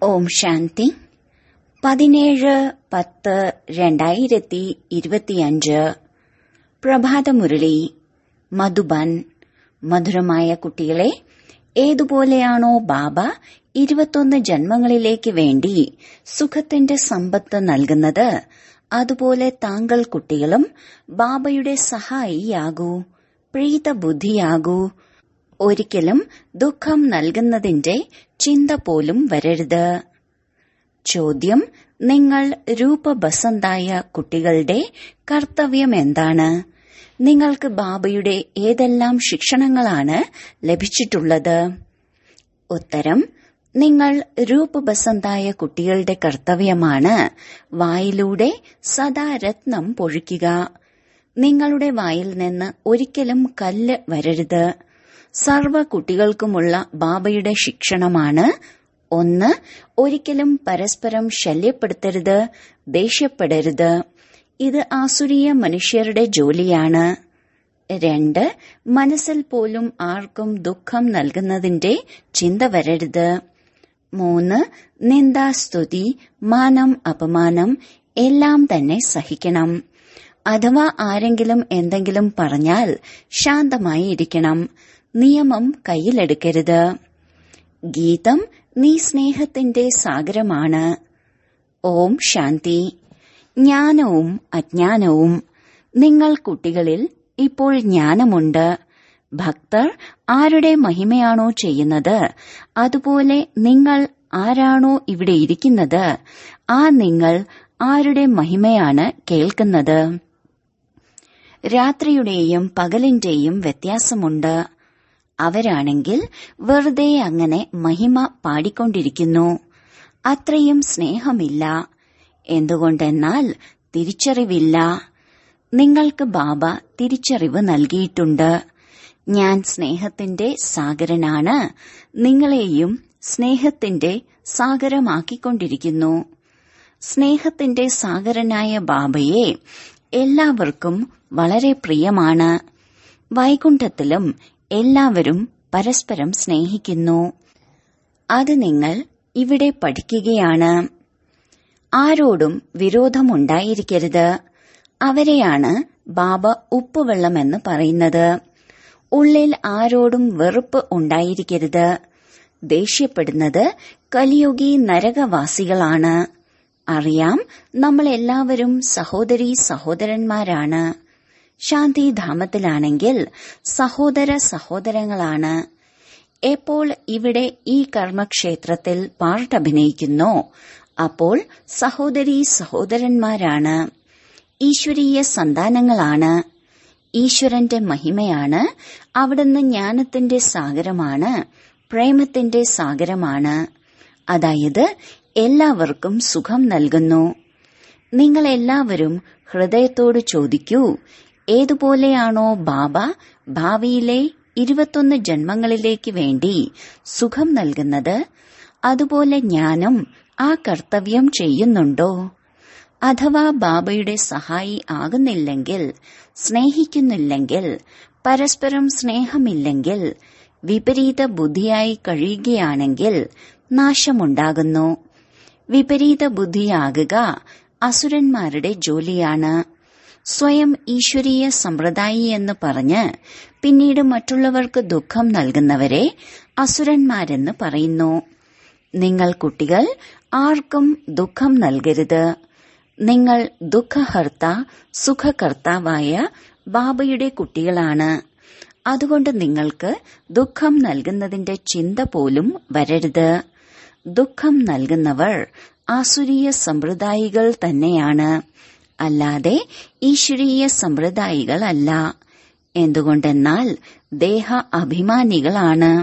ഓം ശാന്തി പതിനേഴ് പത്ത് രണ്ടായിരത്തി ഇരുപത്തിയഞ്ച് പ്രഭാതമുരളി മധുബൻ മധുരമായ കുട്ടികളെ ഏതുപോലെയാണോ ബാബ ഇരുപത്തൊന്ന് ജന്മങ്ങളിലേക്ക് വേണ്ടി സുഖത്തിന്റെ സമ്പത്ത് നൽകുന്നത് അതുപോലെ താങ്കൾ കുട്ടികളും ബാബയുടെ സഹായിയാകൂ പ്രീതബുദ്ധിയാകൂ ഒരിക്കലും ദുഃഖം നൽകുന്നതിന്റെ ചിന്ത പോലും വരരുത് ചോദ്യം നിങ്ങൾ രൂപബസന്തായ കുട്ടികളുടെ കർത്തവ്യം എന്താണ് നിങ്ങൾക്ക് ബാബയുടെ ഏതെല്ലാം ശിക്ഷണങ്ങളാണ് ലഭിച്ചിട്ടുള്ളത് ഉത്തരം നിങ്ങൾ രൂപബസന്തായ കുട്ടികളുടെ കർത്തവ്യമാണ് വായിലൂടെ സദാ രത്നം പൊഴിക്കുക നിങ്ങളുടെ വായിൽ നിന്ന് ഒരിക്കലും കല്ല് വരരുത് സർവ കുട്ടികൾക്കുമുള്ള ബാബയുടെ ശിക്ഷണമാണ് ഒന്ന് ഒരിക്കലും പരസ്പരം ശല്യപ്പെടുത്തരുത് ദേഷ്യപ്പെടരുത് ഇത് ആസുരീയ മനുഷ്യരുടെ ജോലിയാണ് രണ്ട് മനസ്സിൽ പോലും ആർക്കും ദുഃഖം നൽകുന്നതിന്റെ ചിന്ത വരരുത് മൂന്ന് നിന്ദാസ്തുതി മാനം അപമാനം എല്ലാം തന്നെ സഹിക്കണം അഥവാ ആരെങ്കിലും എന്തെങ്കിലും പറഞ്ഞാൽ ശാന്തമായി ഇരിക്കണം നിയമം കയ്യിലെടുക്കരുത് ഗീതം നീ സ്നേഹത്തിന്റെ സാഗരമാണ് ഓം ശാന്തി ജ്ഞാനവും അജ്ഞാനവും നിങ്ങൾ കുട്ടികളിൽ ഇപ്പോൾ ജ്ഞാനമുണ്ട് ഭക്തർ ആരുടെ മഹിമയാണോ ചെയ്യുന്നത് അതുപോലെ നിങ്ങൾ ആരാണോ ഇവിടെ ഇരിക്കുന്നത് ആ നിങ്ങൾ ആരുടെ മഹിമയാണ് കേൾക്കുന്നത് രാത്രിയുടെയും പകലിന്റെയും വ്യത്യാസമുണ്ട് അവരാണെങ്കിൽ വെറുതെ അങ്ങനെ മഹിമ പാടിക്കൊണ്ടിരിക്കുന്നു അത്രയും സ്നേഹമില്ല എന്തുകൊണ്ടെന്നാൽ തിരിച്ചറിവില്ല നിങ്ങൾക്ക് ബാബ തിരിച്ചറിവ് നൽകിയിട്ടുണ്ട് ഞാൻ സ്നേഹത്തിന്റെ സാഗരനാണ് നിങ്ങളെയും സ്നേഹത്തിന്റെ സാഗരമാക്കിക്കൊണ്ടിരിക്കുന്നു സ്നേഹത്തിന്റെ സാഗരനായ ബാബയെ എല്ലാവർക്കും വളരെ പ്രിയമാണ് വൈകുണ്ഠത്തിലും എല്ലാവരും പരസ്പരം സ്നേഹിക്കുന്നു അത് നിങ്ങൾ ഇവിടെ പഠിക്കുകയാണ് ആരോടും വിരോധമുണ്ടായിരിക്കരുത് അവരെയാണ് ബാബ ഉപ്പുവെള്ളമെന്ന് പറയുന്നത് ഉള്ളിൽ ആരോടും വെറുപ്പ് ഉണ്ടായിരിക്കരുത് ദേഷ്യപ്പെടുന്നത് കലിയുഗി നരകവാസികളാണ് അറിയാം നമ്മൾ എല്ലാവരും സഹോദരി സഹോദരന്മാരാണ് ശാന്തിധാമത്തിലാണെങ്കിൽ സഹോദര സഹോദരങ്ങളാണ് എപ്പോൾ ഇവിടെ ഈ കർമ്മക്ഷേത്രത്തിൽ പാർട്ടഭിനയിക്കുന്നോ അപ്പോൾ സഹോദരി സഹോദരന്മാരാണ് ഈശ്വരീയ സന്താനങ്ങളാണ് ഈശ്വരന്റെ മഹിമയാണ് അവിടുന്ന് ജ്ഞാനത്തിന്റെ സാഗരമാണ് പ്രേമത്തിന്റെ സാഗരമാണ് അതായത് എല്ലാവർക്കും സുഖം നൽകുന്നു നിങ്ങൾ എല്ലാവരും ഹൃദയത്തോട് ചോദിക്കൂ ഏതുപോലെയാണോ ബാബ ഭാവിയിലെ ഇരുപത്തൊന്ന് ജന്മങ്ങളിലേക്ക് വേണ്ടി സുഖം നൽകുന്നത് അതുപോലെ ഞാനും ആ കർത്തവ്യം ചെയ്യുന്നുണ്ടോ അഥവാ ബാബയുടെ സഹായി ആകുന്നില്ലെങ്കിൽ സ്നേഹിക്കുന്നില്ലെങ്കിൽ പരസ്പരം സ്നേഹമില്ലെങ്കിൽ വിപരീത ബുദ്ധിയായി കഴിയുകയാണെങ്കിൽ നാശമുണ്ടാകുന്നു വിപരീത ബുദ്ധിയാകുക അസുരന്മാരുടെ ജോലിയാണ് സ്വയം ഈശ്വരീയ സമ്പ്രദായി എന്ന് പറഞ്ഞ് പിന്നീട് മറ്റുള്ളവർക്ക് ദുഃഖം നൽകുന്നവരെ അസുരന്മാരെന്ന് പറയുന്നു നിങ്ങൾ കുട്ടികൾ ആർക്കും ദുഃഖം നൽകരുത് നിങ്ങൾ ദുഃഖഹർത്ത സുഖകർത്താവായ ബാബയുടെ കുട്ടികളാണ് അതുകൊണ്ട് നിങ്ങൾക്ക് ദുഃഖം നൽകുന്നതിന്റെ ചിന്ത പോലും വരരുത് ദുഃഖം നൽകുന്നവർ ആസുരീയ സമ്പ്രദായികൾ തന്നെയാണ് അല്ലാതെ ഈശ്വരീയ സമ്പ്രദായികളല്ല എന്തുകൊണ്ടെന്നാൽ ദേഹ അഭിമാനികളാണ്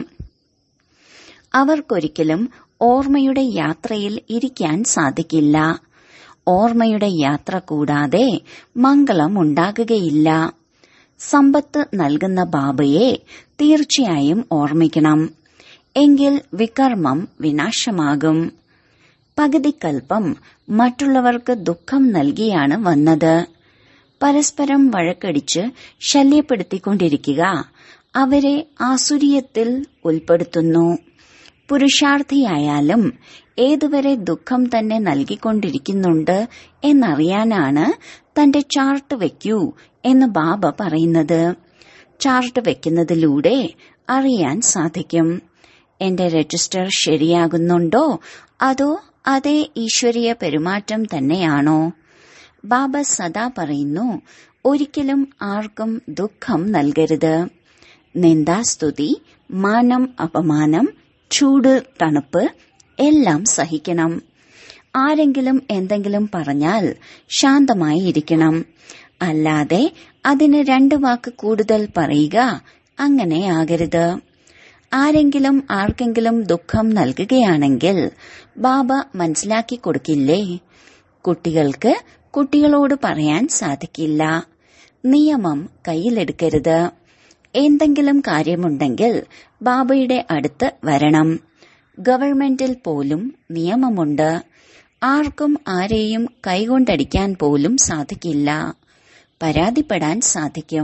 അവർക്കൊരിക്കലും ഓർമ്മയുടെ യാത്രയിൽ ഇരിക്കാൻ സാധിക്കില്ല ഓർമ്മയുടെ യാത്ര കൂടാതെ മംഗളം ഉണ്ടാകുകയില്ല സമ്പത്ത് നൽകുന്ന ബാബയെ തീർച്ചയായും ഓർമ്മിക്കണം എങ്കിൽ വികർമ്മം വിനാശമാകും പകുതിക്കൽപ്പം മറ്റുള്ളവർക്ക് ദുഃഖം നൽകിയാണ് വന്നത് പരസ്പരം വഴക്കടിച്ച് ശല്യപ്പെടുത്തിക്കൊണ്ടിരിക്കുക അവരെ ആസുരീയത്തിൽ ഉൾപ്പെടുത്തുന്നു പുരുഷാർത്ഥിയായാലും ഏതുവരെ ദുഃഖം തന്നെ നൽകിക്കൊണ്ടിരിക്കുന്നുണ്ട് എന്നറിയാനാണ് തന്റെ ചാർട്ട് വെക്കൂ എന്ന് ബാബ പറയുന്നത് ചാർട്ട് വെക്കുന്നതിലൂടെ അറിയാൻ സാധിക്കും എന്റെ രജിസ്റ്റർ ശരിയാകുന്നുണ്ടോ അതോ അതേ ഈശ്വരീയ പെരുമാറ്റം തന്നെയാണോ ബാബ സദാ പറയുന്നു ഒരിക്കലും ആർക്കും ദുഃഖം നൽകരുത് നിന്ദാസ്തുതി മാനം അപമാനം ചൂട് തണുപ്പ് എല്ലാം സഹിക്കണം ആരെങ്കിലും എന്തെങ്കിലും പറഞ്ഞാൽ ശാന്തമായി ഇരിക്കണം അല്ലാതെ അതിന് രണ്ടു വാക്ക് കൂടുതൽ പറയുക അങ്ങനെ ആകരുത് ആരെങ്കിലും ആർക്കെങ്കിലും ദുഃഖം നൽകുകയാണെങ്കിൽ ബാബ മനസ്സിലാക്കി കൊടുക്കില്ലേ കുട്ടികൾക്ക് കുട്ടികളോട് പറയാൻ സാധിക്കില്ല നിയമം കയ്യിലെടുക്കരുത് എന്തെങ്കിലും കാര്യമുണ്ടെങ്കിൽ ബാബയുടെ അടുത്ത് വരണം ഗവൺമെന്റിൽ പോലും നിയമമുണ്ട് ആർക്കും ആരെയും കൈകൊണ്ടടിക്കാൻ പോലും സാധിക്കില്ല പരാതിപ്പെടാൻ സാധിക്കും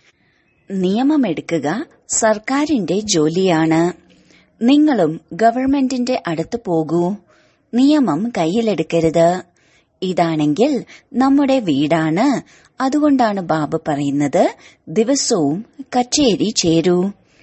നിയമമെടുക്കുക സർക്കാരിന്റെ ജോലിയാണ് നിങ്ങളും ഗവൺമെന്റിന്റെ അടുത്ത് പോകൂ നിയമം കയ്യിലെടുക്കരുത് ഇതാണെങ്കിൽ നമ്മുടെ വീടാണ് അതുകൊണ്ടാണ് ബാബ പറയുന്നത് ദിവസവും കച്ചേരി ചേരൂ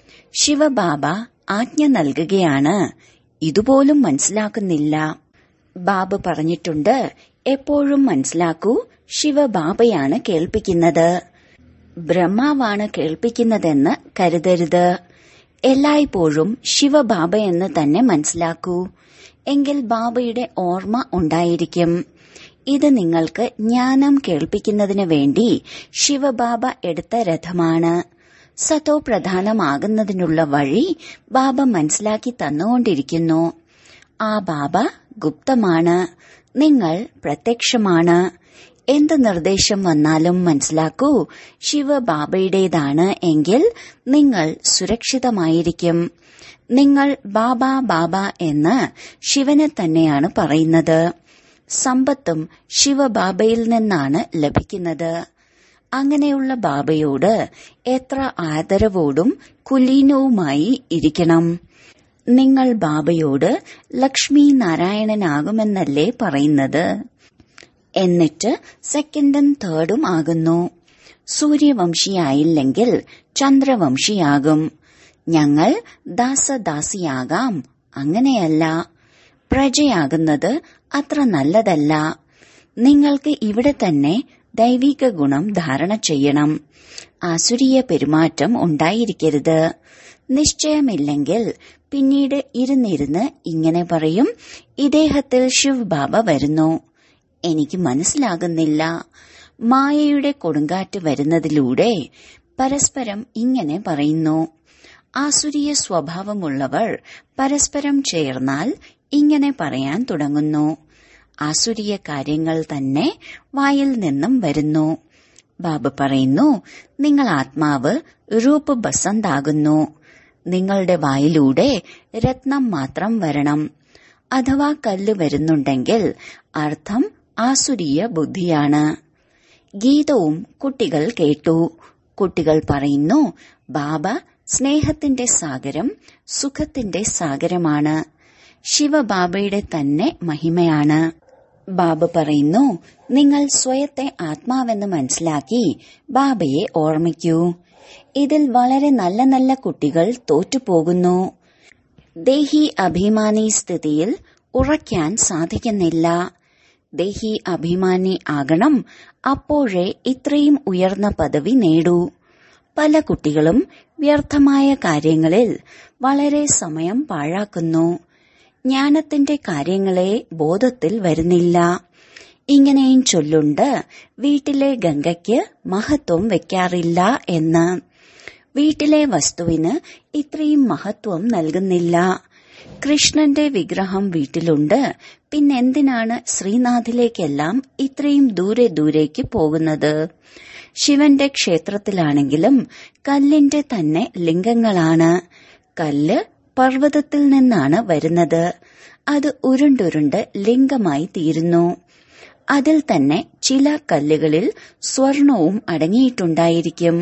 ശിവബാബ ആജ്ഞ നൽകുകയാണ് ഇതുപോലും മനസ്സിലാക്കുന്നില്ല ബാബ പറഞ്ഞിട്ടുണ്ട് എപ്പോഴും മനസ്സിലാക്കൂ ശിവബാബയാണ് കേൾപ്പിക്കുന്നത് ബ്രഹ്മാവാണ് കേൾപ്പിക്കുന്നതെന്ന് കരുതരുത് എല്ലായ്പ്പോഴും ശിവബാബയെന്ന് തന്നെ മനസ്സിലാക്കൂ എങ്കിൽ ബാബയുടെ ഓർമ്മ ഉണ്ടായിരിക്കും ഇത് നിങ്ങൾക്ക് ജ്ഞാനം കേൾപ്പിക്കുന്നതിന് വേണ്ടി ശിവബാബ എടുത്ത രഥമാണ് സതോ പ്രധാനമാകുന്നതിനുള്ള വഴി ബാബ മനസ്സിലാക്കി തന്നുകൊണ്ടിരിക്കുന്നു ആ ബാബ ഗുപ്തമാണ് നിങ്ങൾ പ്രത്യക്ഷമാണ് എന്ത് നിർദ്ദേശം വന്നാലും മനസ്സിലാക്കൂ ശിവബാബയുടേതാണ് എങ്കിൽ നിങ്ങൾ സുരക്ഷിതമായിരിക്കും നിങ്ങൾ ബാബ ബാബ എന്ന് ശിവനെ തന്നെയാണ് പറയുന്നത് സമ്പത്തും ശിവബാബയിൽ നിന്നാണ് ലഭിക്കുന്നത് അങ്ങനെയുള്ള ബാബയോട് എത്ര ആദരവോടും കുലീനവുമായി ഇരിക്കണം നിങ്ങൾ ബാബയോട് ലക്ഷ്മി നാരായണനാകുമെന്നല്ലേ പറയുന്നത് എന്നിട്ട് സെക്കൻഡും തേർഡും ആകുന്നു സൂര്യവംശിയായില്ലെങ്കിൽ ചന്ദ്രവംശിയാകും ഞങ്ങൾ ദാസദാസിയാകാം അങ്ങനെയല്ല പ്രജയാകുന്നത് അത്ര നല്ലതല്ല നിങ്ങൾക്ക് ഇവിടെ തന്നെ ദൈവിക ഗുണം ധാരണ ചെയ്യണം ആസുരീയ പെരുമാറ്റം ഉണ്ടായിരിക്കരുത് നിശ്ചയമില്ലെങ്കിൽ പിന്നീട് ഇരുന്നിരുന്ന് ഇങ്ങനെ പറയും ഇദ്ദേഹത്തിൽ ശിവ് ബാബ വരുന്നു എനിക്ക് മനസ്സിലാകുന്നില്ല മായയുടെ കൊടുങ്കാറ്റ് വരുന്നതിലൂടെ പരസ്പരം ഇങ്ങനെ പറയുന്നു ആസുരീയ സ്വഭാവമുള്ളവർ പരസ്പരം ചേർന്നാൽ ഇങ്ങനെ പറയാൻ തുടങ്ങുന്നു ആസുരീയ കാര്യങ്ങൾ തന്നെ വായിൽ നിന്നും വരുന്നു ബാബ പറയുന്നു നിങ്ങൾ ആത്മാവ് രൂപ് ബസന്താകുന്നു നിങ്ങളുടെ വായിലൂടെ രത്നം മാത്രം വരണം അഥവാ കല്ല് വരുന്നുണ്ടെങ്കിൽ അർത്ഥം ആസുരീയ ബുദ്ധിയാണ് ഗീതവും കുട്ടികൾ കേട്ടു കുട്ടികൾ പറയുന്നു ബാബ സ്നേഹത്തിന്റെ സാഗരം സുഖത്തിന്റെ സാഗരമാണ് ശിവബാബയുടെ തന്നെ മഹിമയാണ് ബാബ പറയുന്നു നിങ്ങൾ സ്വയത്തെ ആത്മാവെന്ന് മനസ്സിലാക്കി ബാബയെ ഓർമ്മിക്കൂ ഇതിൽ വളരെ നല്ല നല്ല കുട്ടികൾ തോറ്റുപോകുന്നു ദേഹി അഭിമാനി സ്ഥിതിയിൽ ഉറയ്ക്കാൻ സാധിക്കുന്നില്ല ദേഹി അഭിമാനി ആകണം അപ്പോഴേ ഇത്രയും ഉയർന്ന പദവി നേടൂ പല കുട്ടികളും വ്യർത്ഥമായ കാര്യങ്ങളിൽ വളരെ സമയം പാഴാക്കുന്നു ജ്ഞാനത്തിന്റെ കാര്യങ്ങളെ ബോധത്തിൽ വരുന്നില്ല ഇങ്ങനെയും ചൊല്ലുണ്ട് വീട്ടിലെ ഗംഗയ്ക്ക് മഹത്വം വെക്കാറില്ല എന്ന് വീട്ടിലെ വസ്തുവിന് ഇത്രയും മഹത്വം നൽകുന്നില്ല കൃഷ്ണന്റെ വിഗ്രഹം വീട്ടിലുണ്ട് പിന്നെന്തിനാണ് ശ്രീനാഥിലേക്കെല്ലാം ഇത്രയും ദൂരെ ദൂരേക്ക് പോകുന്നത് ശിവന്റെ ക്ഷേത്രത്തിലാണെങ്കിലും കല്ലിന്റെ തന്നെ ലിംഗങ്ങളാണ് കല്ല് പർവ്വതത്തിൽ നിന്നാണ് വരുന്നത് അത് ഉരുണ്ടുരുണ്ട് ലിംഗമായി തീരുന്നു അതിൽ തന്നെ ചില കല്ലുകളിൽ സ്വർണവും അടങ്ങിയിട്ടുണ്ടായിരിക്കും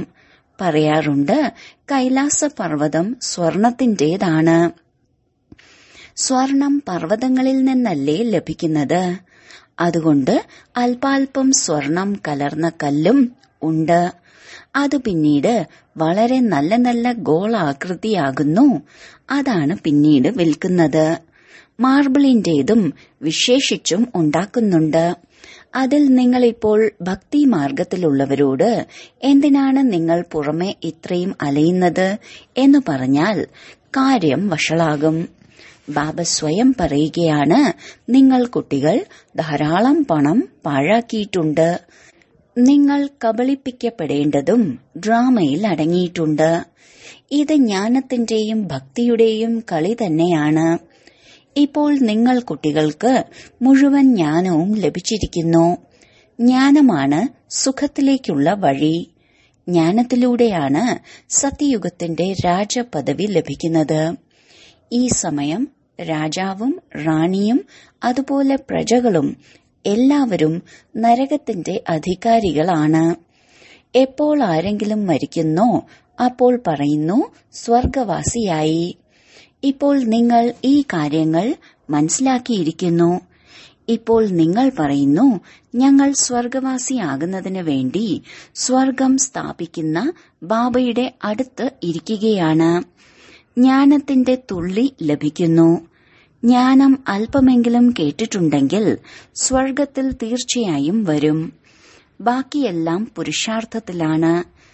പറയാറുണ്ട് കൈലാസ പർവ്വതം സ്വർണത്തിന്റേതാണ് സ്വർണം പർവ്വതങ്ങളിൽ നിന്നല്ലേ ലഭിക്കുന്നത് അതുകൊണ്ട് അല്പാൽപം സ്വർണം കലർന്ന കല്ലും ഉണ്ട് അത് പിന്നീട് വളരെ നല്ല നല്ല ഗോളാകൃതിയാകുന്നു അതാണ് പിന്നീട് വിൽക്കുന്നത് മാർബിളിന്റേതും വിശേഷിച്ചും ഉണ്ടാക്കുന്നുണ്ട് അതിൽ നിങ്ങളിപ്പോൾ ഭക്തി മാർഗത്തിലുള്ളവരോട് എന്തിനാണ് നിങ്ങൾ പുറമെ ഇത്രയും അലയുന്നത് എന്ന് പറഞ്ഞാൽ കാര്യം വഷളാകും ബാബ സ്വയം പറയുകയാണ് നിങ്ങൾ കുട്ടികൾ ധാരാളം പണം പാഴാക്കിയിട്ടുണ്ട് നിങ്ങൾ കബളിപ്പിക്കപ്പെടേണ്ടതും ഡ്രാമയിൽ അടങ്ങിയിട്ടുണ്ട് ഇത് ജ്ഞാനത്തിന്റെയും ഭക്തിയുടെയും കളി തന്നെയാണ് ഇപ്പോൾ നിങ്ങൾ കുട്ടികൾക്ക് മുഴുവൻ ജ്ഞാനവും ലഭിച്ചിരിക്കുന്നു ജ്ഞാനമാണ് സുഖത്തിലേക്കുള്ള വഴി ജ്ഞാനത്തിലൂടെയാണ് സത്യയുഗത്തിന്റെ രാജപദവി ലഭിക്കുന്നത് ഈ സമയം രാജാവും റാണിയും അതുപോലെ പ്രജകളും എല്ലാവരും നരകത്തിന്റെ അധികാരികളാണ് എപ്പോൾ ആരെങ്കിലും മരിക്കുന്നോ അപ്പോൾ പറയുന്നു സ്വർഗവാസിയായി ഇപ്പോൾ നിങ്ങൾ ഈ കാര്യങ്ങൾ മനസ്സിലാക്കിയിരിക്കുന്നു ഇപ്പോൾ നിങ്ങൾ പറയുന്നു ഞങ്ങൾ സ്വർഗവാസിയാകുന്നതിന് വേണ്ടി സ്വർഗം സ്ഥാപിക്കുന്ന ബാബയുടെ അടുത്ത് ഇരിക്കുകയാണ് ജ്ഞാനത്തിന്റെ തുള്ളി ലഭിക്കുന്നു ജ്ഞാനം അല്പമെങ്കിലും കേട്ടിട്ടുണ്ടെങ്കിൽ സ്വർഗത്തിൽ തീർച്ചയായും വരും ബാക്കിയെല്ലാം പുരുഷാർത്ഥത്തിലാണ്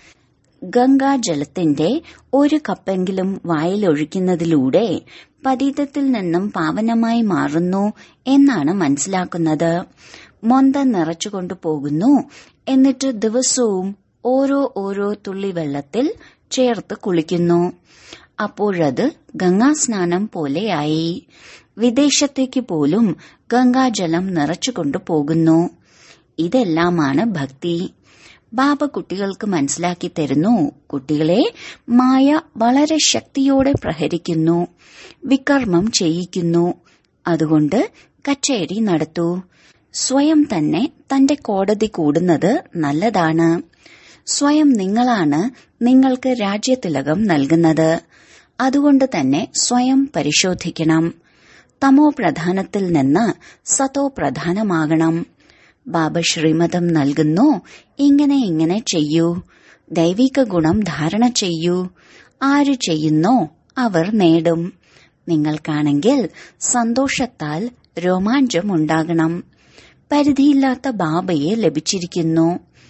ഗംഗാജലത്തിന്റെ ഒരു കപ്പെങ്കിലും വായിലൊഴിക്കുന്നതിലൂടെ പതീതത്തിൽ നിന്നും പാവനമായി മാറുന്നു എന്നാണ് മനസ്സിലാക്കുന്നത് മൊന്ത നിറച്ചുകൊണ്ടു പോകുന്നു എന്നിട്ട് ദിവസവും ഓരോ ഓരോ തുള്ളി വെള്ളത്തിൽ ചേർത്ത് കുളിക്കുന്നു അപ്പോഴത് ഗംഗാസ്നാനം പോലെയായി വിദേശത്തേക്ക് പോലും ഗംഗാജലം നിറച്ചുകൊണ്ടു പോകുന്നു ഇതെല്ലാമാണ് ഭക്തി ബാബ കുട്ടികൾക്ക് മനസ്സിലാക്കി തരുന്നു കുട്ടികളെ മായ വളരെ ശക്തിയോടെ പ്രഹരിക്കുന്നു വികർമ്മം ചെയ്യിക്കുന്നു അതുകൊണ്ട് കച്ചേരി നടത്തൂ സ്വയം തന്നെ തന്റെ കോടതി കൂടുന്നത് നല്ലതാണ് സ്വയം നിങ്ങളാണ് നിങ്ങൾക്ക് രാജ്യതിലകം നൽകുന്നത് അതുകൊണ്ട് തന്നെ സ്വയം പരിശോധിക്കണം തമോ പ്രധാനത്തിൽ നിന്ന് സതോ പ്രധാനമാകണം ബാബ ശ്രീമതം നൽകുന്നു ഇങ്ങനെ ഇങ്ങനെ ചെയ്യൂ ദൈവിക ഗുണം ധാരണ ചെയ്യൂ ആര് ചെയ്യുന്നോ അവർ നേടും നിങ്ങൾക്കാണെങ്കിൽ സന്തോഷത്താൽ രോമാഞ്ചം ഉണ്ടാകണം പരിധിയില്ലാത്ത ബാബയെ ലഭിച്ചിരിക്കുന്നു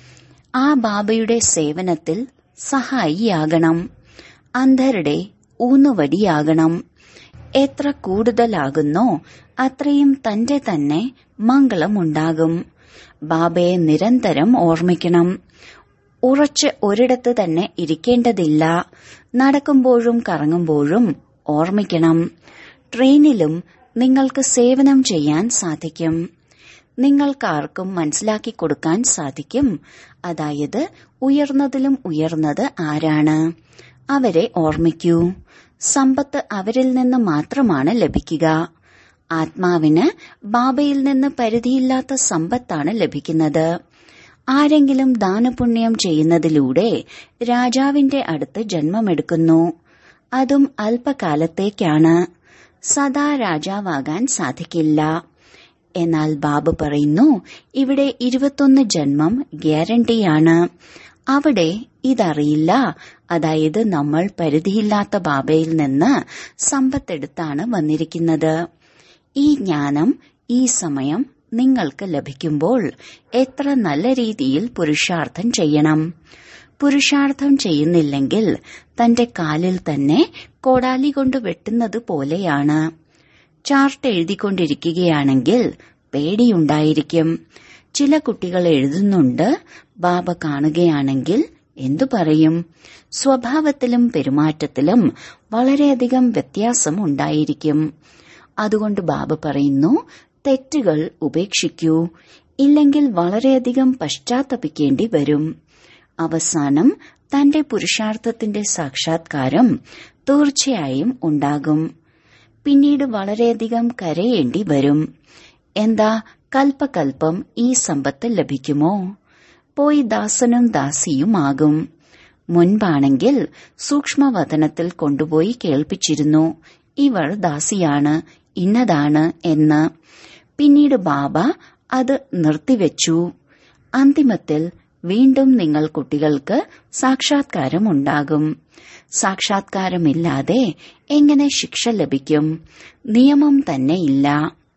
ആ ബാബയുടെ സേവനത്തിൽ സഹായിയാകണം അന്ധരുടെ ഊന്നുവടിയാകണം എത്ര കൂടുതലാകുന്നോ അത്രയും തന്റെ തന്നെ മംഗളമുണ്ടാകും ബാബയെ നിരന്തരം ഓർമ്മിക്കണം ഉറച്ച് ഒരിടത്ത് തന്നെ ഇരിക്കേണ്ടതില്ല നടക്കുമ്പോഴും കറങ്ങുമ്പോഴും ഓർമ്മിക്കണം ട്രെയിനിലും നിങ്ങൾക്ക് സേവനം ചെയ്യാൻ സാധിക്കും നിങ്ങൾക്കാർക്കും മനസ്സിലാക്കി കൊടുക്കാൻ സാധിക്കും അതായത് ഉയർന്നതിലും ഉയർന്നത് ആരാണ് അവരെ ഓർമ്മിക്കൂ സമ്പത്ത് അവരിൽ നിന്ന് മാത്രമാണ് ലഭിക്കുക ആത്മാവിന് ബാബയിൽ നിന്ന് പരിധിയില്ലാത്ത സമ്പത്താണ് ലഭിക്കുന്നത് ആരെങ്കിലും ദാനപുണ്യം ചെയ്യുന്നതിലൂടെ രാജാവിന്റെ അടുത്ത് ജന്മമെടുക്കുന്നു അതും അല്പകാലത്തേക്കാണ് സദാ രാജാവാകാൻ സാധിക്കില്ല എന്നാൽ ബാബു പറയുന്നു ഇവിടെ ഇരുപത്തൊന്ന് ജന്മം ഗ്യാരണ്ടിയാണ് അവിടെ ഇതറിയില്ല അതായത് നമ്മൾ പരിധിയില്ലാത്ത ബാബയിൽ നിന്ന് സമ്പത്തെടുത്താണ് വന്നിരിക്കുന്നത് ഈ ജ്ഞാനം ഈ സമയം നിങ്ങൾക്ക് ലഭിക്കുമ്പോൾ എത്ര നല്ല രീതിയിൽ പുരുഷാർത്ഥം ചെയ്യണം പുരുഷാർത്ഥം ചെയ്യുന്നില്ലെങ്കിൽ തന്റെ കാലിൽ തന്നെ കോടാലി കൊണ്ട് വെട്ടുന്നത് പോലെയാണ് ചാർട്ട് എഴുതിക്കൊണ്ടിരിക്കുകയാണെങ്കിൽ പേടിയുണ്ടായിരിക്കും ചില കുട്ടികൾ എഴുതുന്നുണ്ട് ബാബ കാണുകയാണെങ്കിൽ എന്തു പറയും സ്വഭാവത്തിലും പെരുമാറ്റത്തിലും വളരെയധികം വ്യത്യാസം ഉണ്ടായിരിക്കും അതുകൊണ്ട് ബാബ പറയുന്നു തെറ്റുകൾ ഉപേക്ഷിക്കൂ ഇല്ലെങ്കിൽ വളരെയധികം പശ്ചാത്തപിക്കേണ്ടി വരും അവസാനം തന്റെ പുരുഷാർത്ഥത്തിന്റെ സാക്ഷാത്കാരം തീർച്ചയായും ഉണ്ടാകും പിന്നീട് വളരെയധികം കരയേണ്ടി വരും എന്താ കൽപ്പകൽപ്പം ഈ സമ്പത്ത് ലഭിക്കുമോ പോയി ദാസനും ദാസിയുമാകും മുൻപാണെങ്കിൽ സൂക്ഷ്മവതനത്തിൽ കൊണ്ടുപോയി കേൾപ്പിച്ചിരുന്നു ഇവൾ ദാസിയാണ് ഇന്നതാണ് എന്ന് പിന്നീട് ബാബ അത് നിർത്തിവെച്ചു അന്തിമത്തിൽ വീണ്ടും നിങ്ങൾ കുട്ടികൾക്ക് സാക്ഷാത്കാരമുണ്ടാകും സാക്ഷാത്കാരമില്ലാതെ എങ്ങനെ ശിക്ഷ ലഭിക്കും നിയമം തന്നെ ഇല്ല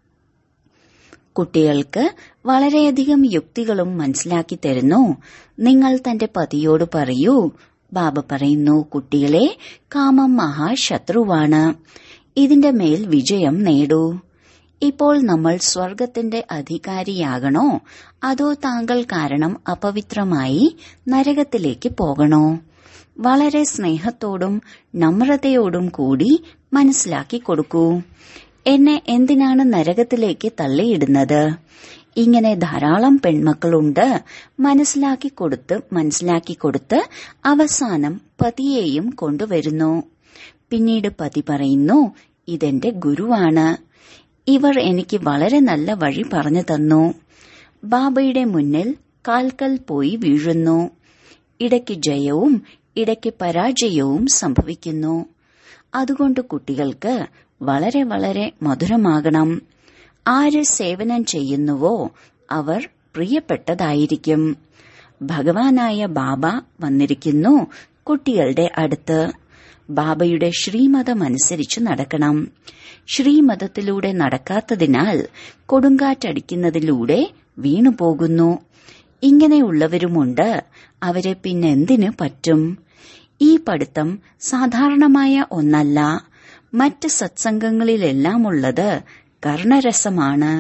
കുട്ടികൾക്ക് വളരെയധികം യുക്തികളും മനസ്സിലാക്കി തരുന്നു നിങ്ങൾ തന്റെ പതിയോട് പറയൂ ബാബ പറയുന്നു കുട്ടികളെ കാമം മഹാശത്രുവാണ് ഇതിന്റെ മേൽ വിജയം നേടൂ ഇപ്പോൾ നമ്മൾ സ്വർഗത്തിന്റെ അധികാരിയാകണോ അതോ താങ്കൾ കാരണം അപവിത്രമായി നരകത്തിലേക്ക് പോകണോ വളരെ സ്നേഹത്തോടും നമ്രതയോടും കൂടി മനസ്സിലാക്കി കൊടുക്കൂ എന്നെ എന്തിനാണ് നരകത്തിലേക്ക് തള്ളിയിടുന്നത് ഇങ്ങനെ ധാരാളം പെൺമക്കളുണ്ട് മനസ്സിലാക്കി കൊടുത്ത് മനസ്സിലാക്കി കൊടുത്ത് അവസാനം പതിയെയും കൊണ്ടുവരുന്നു പിന്നീട് പതി പറയുന്നു ഇതെന്റെ ഗുരുവാണ് ഇവർ എനിക്ക് വളരെ നല്ല വഴി പറഞ്ഞു തന്നു ബാബയുടെ മുന്നിൽ കാൽക്കൽ പോയി വീഴുന്നു ഇടയ്ക്ക് ജയവും ഇടയ്ക്ക് പരാജയവും സംഭവിക്കുന്നു അതുകൊണ്ട് കുട്ടികൾക്ക് വളരെ വളരെ മധുരമാകണം ആര് സേവനം ചെയ്യുന്നുവോ അവർ പ്രിയപ്പെട്ടതായിരിക്കും ഭഗവാനായ ബാബ വന്നിരിക്കുന്നു കുട്ടികളുടെ അടുത്ത് ബാബയുടെ ശ്രീമതമനുസരിച്ച് നടക്കണം ശ്രീമതത്തിലൂടെ നടക്കാത്തതിനാൽ കൊടുങ്കാറ്റടിക്കുന്നതിലൂടെ വീണുപോകുന്നു ഇങ്ങനെയുള്ളവരുമുണ്ട് അവരെ പിന്നെന്തിനു പറ്റും ഈ പഠിത്തം സാധാരണമായ ഒന്നല്ല മറ്റ് സത്സംഗങ്ങളിലെല്ലാമുള്ളത് കർണരസമാണ്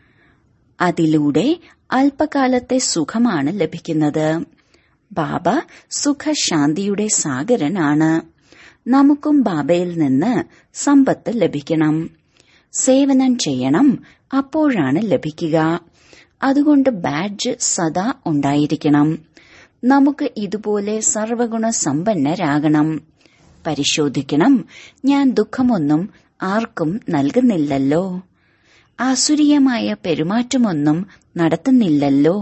അതിലൂടെ അല്പകാലത്തെ സുഖമാണ് ലഭിക്കുന്നത് ബാബ സുഖശാന്തിയുടെ സാഗരനാണ് നമുക്കും ബാബയിൽ നിന്ന് സമ്പത്ത് ലഭിക്കണം സേവനം ചെയ്യണം അപ്പോഴാണ് ലഭിക്കുക അതുകൊണ്ട് ബാഡ്ജ് സദാ ഉണ്ടായിരിക്കണം നമുക്ക് ഇതുപോലെ സർവഗുണ സമ്പന്നരാകണം പരിശോധിക്കണം ഞാൻ ദുഃഖമൊന്നും ആർക്കും നൽകുന്നില്ലല്ലോ ആസുരീയമായ പെരുമാറ്റമൊന്നും നടത്തുന്നില്ലല്ലോ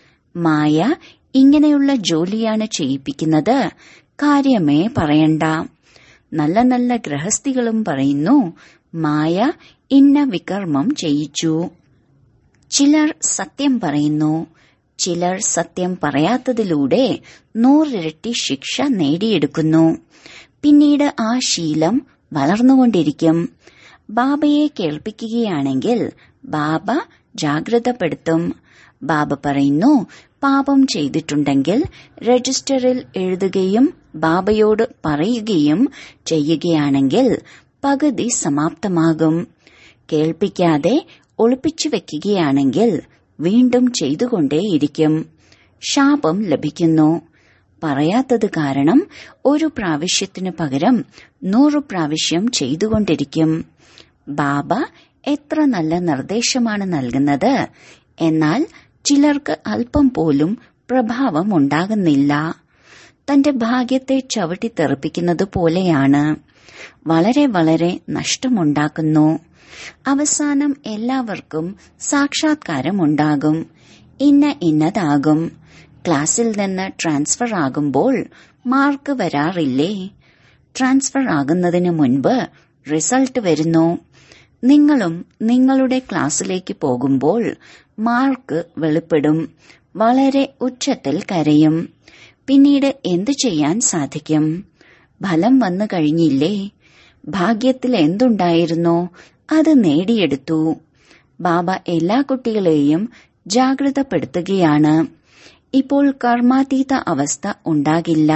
മായ ഇങ്ങനെയുള്ള ജോലിയാണ് ചെയ്യിപ്പിക്കുന്നത് കാര്യമേ പറയണ്ട നല്ല നല്ല ഗ്രഹസ്ഥികളും പറയുന്നു മായ ഇന്ന വികർമ്മം ചെയ്യിച്ചു ചിലർ സത്യം പറയുന്നു ചിലർ സത്യം പറയാത്തതിലൂടെ നൂറിരട്ടി ശിക്ഷ നേടിയെടുക്കുന്നു പിന്നീട് ആ ശീലം വളർന്നുകൊണ്ടിരിക്കും ബാബയെ കേൾപ്പിക്കുകയാണെങ്കിൽ ബാബ ജാഗ്രതപ്പെടുത്തും ബാബ പറയുന്നു പാപം ചെയ്തിട്ടുണ്ടെങ്കിൽ രജിസ്റ്ററിൽ എഴുതുകയും ബാബയോട് പറയുകയും ചെയ്യുകയാണെങ്കിൽ പകുതി സമാപ്തമാകും കേൾപ്പിക്കാതെ ഒളിപ്പിച്ചു വെക്കുകയാണെങ്കിൽ വീണ്ടും ചെയ്തുകൊണ്ടേയിരിക്കും ശാപം ലഭിക്കുന്നു പറയാത്തത് കാരണം ഒരു പ്രാവശ്യത്തിനു പകരം നൂറു പ്രാവശ്യം ചെയ്തുകൊണ്ടിരിക്കും ബാബ എത്ര നല്ല നിർദ്ദേശമാണ് നൽകുന്നത് എന്നാൽ ചിലർക്ക് അല്പം പോലും പ്രഭാവം ഉണ്ടാകുന്നില്ല തന്റെ ഭാഗ്യത്തെ ചവിട്ടി തെറിപ്പിക്കുന്നത് പോലെയാണ് വളരെ വളരെ നഷ്ടമുണ്ടാക്കുന്നു അവസാനം എല്ലാവർക്കും സാക്ഷാത്കാരമുണ്ടാകും ഇന്ന ഇന്നതാകും ക്ലാസ്സിൽ നിന്ന് ട്രാൻസ്ഫർ ആകുമ്പോൾ മാർക്ക് വരാറില്ലേ ട്രാൻസ്ഫർ ആകുന്നതിന് മുൻപ് റിസൾട്ട് വരുന്നു നിങ്ങളും നിങ്ങളുടെ ക്ലാസ്സിലേക്ക് പോകുമ്പോൾ മാർക്ക് വെളിപ്പെടും വളരെ ഉച്ചത്തിൽ കരയും പിന്നീട് എന്തു ചെയ്യാൻ സാധിക്കും ഫലം വന്നു കഴിഞ്ഞില്ലേ ഭാഗ്യത്തിൽ എന്തുണ്ടായിരുന്നോ അത് നേടിയെടുത്തു ബാബ എല്ലാ കുട്ടികളെയും ജാഗ്രതപ്പെടുത്തുകയാണ് ഇപ്പോൾ കർമാതീത അവസ്ഥ ഉണ്ടാകില്ല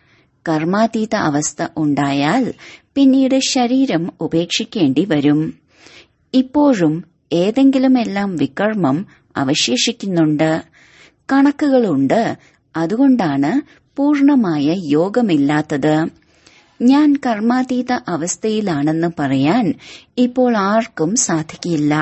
കർമാതീത അവസ്ഥ ഉണ്ടായാൽ പിന്നീട് ശരീരം ഉപേക്ഷിക്കേണ്ടി വരും ഇപ്പോഴും ഏതെങ്കിലുമെല്ലാം വികർമ്മം അവശേഷിക്കുന്നുണ്ട് കണക്കുകളുണ്ട് അതുകൊണ്ടാണ് പൂർണമായ യോഗമില്ലാത്തത് ഞാൻ കർമാതീത അവസ്ഥയിലാണെന്ന് പറയാൻ ഇപ്പോൾ ആർക്കും സാധിക്കില്ല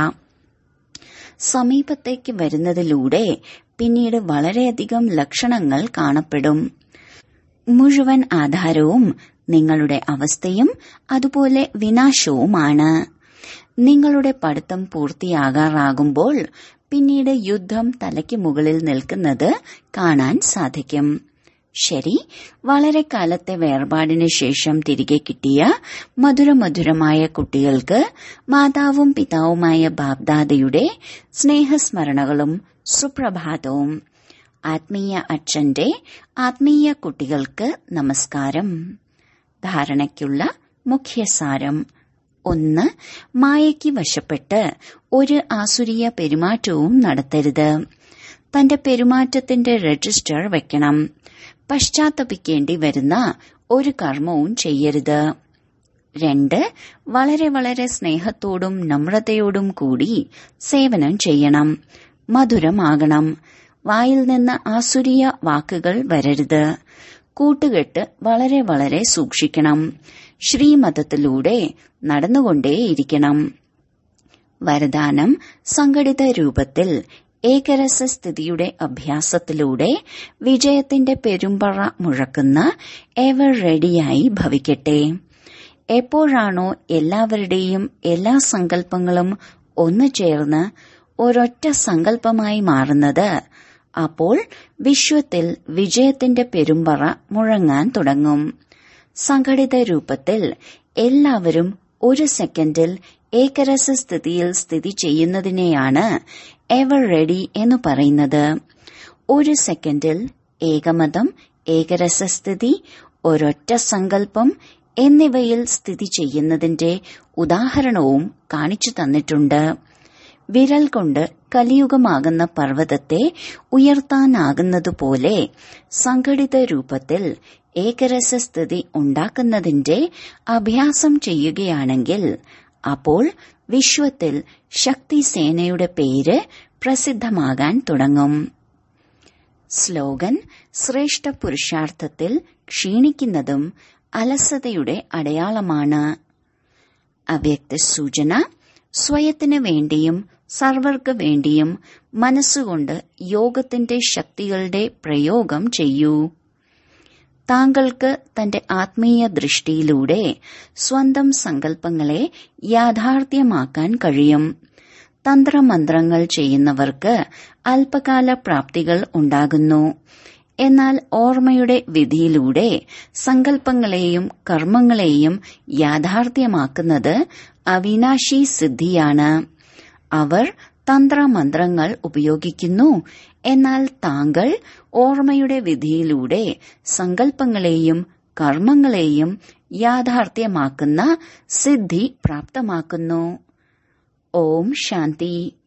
സമീപത്തേക്ക് വരുന്നതിലൂടെ പിന്നീട് വളരെയധികം ലക്ഷണങ്ങൾ കാണപ്പെടും മുഴുവൻ ആധാരവും നിങ്ങളുടെ അവസ്ഥയും അതുപോലെ വിനാശവുമാണ് നിങ്ങളുടെ പഠിത്തം പൂർത്തിയാകാറാകുമ്പോൾ പിന്നീട് യുദ്ധം തലയ്ക്ക് മുകളിൽ നിൽക്കുന്നത് കാണാൻ സാധിക്കും ശരി വളരെ കാലത്തെ വേർപാടിന് ശേഷം തിരികെ കിട്ടിയ മധുരമധുരമായ കുട്ടികൾക്ക് മാതാവും പിതാവുമായ ബാബ്ദാദയുടെ സ്നേഹസ്മരണകളും സുപ്രഭാതവും ആത്മീയ അച്ഛന്റെ ആത്മീയ കുട്ടികൾക്ക് നമസ്കാരം ധാരണയ്ക്കുള്ള മുഖ്യസാരം ഒന്ന് മായയ്ക്ക് വശപ്പെട്ട് ഒരു ആസുരീയ പെരുമാറ്റവും നടത്തരുത് തന്റെ പെരുമാറ്റത്തിന്റെ രജിസ്റ്റർ വെക്കണം പശ്ചാത്തപിക്കേണ്ടി വരുന്ന ഒരു കർമ്മവും ചെയ്യരുത് രണ്ട് വളരെ വളരെ സ്നേഹത്തോടും നമ്രതയോടും കൂടി സേവനം ചെയ്യണം മധുരമാകണം വായിൽ നിന്ന് ആസുരീയ വാക്കുകൾ വരരുത് കൂട്ടുകെട്ട് വളരെ വളരെ സൂക്ഷിക്കണം ശ്രീമതത്തിലൂടെ നടന്നുകൊണ്ടേയിരിക്കണം വരദാനം സംഘടിത രൂപത്തിൽ ഏകരസസ്ഥിതിയുടെ അഭ്യാസത്തിലൂടെ വിജയത്തിന്റെ പെരുമ്പറ മുഴക്കുന്ന എവർ റെഡിയായി ഭവിക്കട്ടെ എപ്പോഴാണോ എല്ലാവരുടെയും എല്ലാ സങ്കല്പങ്ങളും ഒന്നു ചേർന്ന് ഒരൊറ്റ സങ്കല്പമായി മാറുന്നത് അപ്പോൾ വിശ്വത്തിൽ വിജയത്തിന്റെ പെരുമ്പറ മുഴങ്ങാൻ തുടങ്ങും സംഘടിത രൂപത്തിൽ എല്ലാവരും ഒരു സെക്കൻഡിൽ ഏകരസ സ്ഥിതിയിൽ സ്ഥിതി ചെയ്യുന്നതിനെയാണ് എവർ റെഡി എന്ന് പറയുന്നത് ഒരു സെക്കൻഡിൽ ഏകമതം ഏകരസസ്ഥിതി ഒരൊറ്റ സങ്കല്പം എന്നിവയിൽ സ്ഥിതി ചെയ്യുന്നതിന്റെ ഉദാഹരണവും കാണിച്ചു തന്നിട്ടുണ്ട് വിരൽ കൊണ്ട് കലിയുഗമാകുന്ന പർവ്വതത്തെ ഉയർത്താനാകുന്നതുപോലെ സംഘടിത രൂപത്തിൽ ഏകരസസ്ഥിതി ഉണ്ടാക്കുന്നതിന്റെ അഭ്യാസം ചെയ്യുകയാണെങ്കിൽ അപ്പോൾ വിശ്വത്തിൽ ശക്തിസേനയുടെ പേര് പ്രസിദ്ധമാകാൻ തുടങ്ങും സ്ലോഗൻ ശ്രേഷ്ഠ പുരുഷാർത്ഥത്തിൽ ക്ഷീണിക്കുന്നതും അലസതയുടെ അടയാളമാണ് അവ്യക്ത സൂചന സ്വയത്തിനു വേണ്ടിയും സർവർക്ക് വേണ്ടിയും മനസ്സുകൊണ്ട് യോഗത്തിന്റെ ശക്തികളുടെ പ്രയോഗം ചെയ്യൂ താങ്കൾക്ക് തന്റെ ആത്മീയ ദൃഷ്ടിയിലൂടെ സ്വന്തം സങ്കല്പങ്ങളെ യാഥാർത്ഥ്യമാക്കാൻ കഴിയും തന്ത്രമന്ത്രങ്ങൾ ചെയ്യുന്നവർക്ക് അല്പകാല പ്രാപ്തികൾ ഉണ്ടാകുന്നു എന്നാൽ ഓർമ്മയുടെ വിധിയിലൂടെ സങ്കല്പങ്ങളെയും കർമ്മങ്ങളെയും യാഥാർത്ഥ്യമാക്കുന്നത് അവിനാശി സിദ്ധിയാണ് അവർ തന്ത്രമന്ത്രങ്ങൾ ഉപയോഗിക്കുന്നു എന്നാൽ താങ്കൾ ഓർമ്മയുടെ വിധിയിലൂടെ സങ്കല്പങ്ങളെയും കർമ്മങ്ങളെയും യാഥാർത്ഥ്യമാക്കുന്ന സിദ്ധി പ്രാപ്തമാക്കുന്നു ഓം ശാന്തി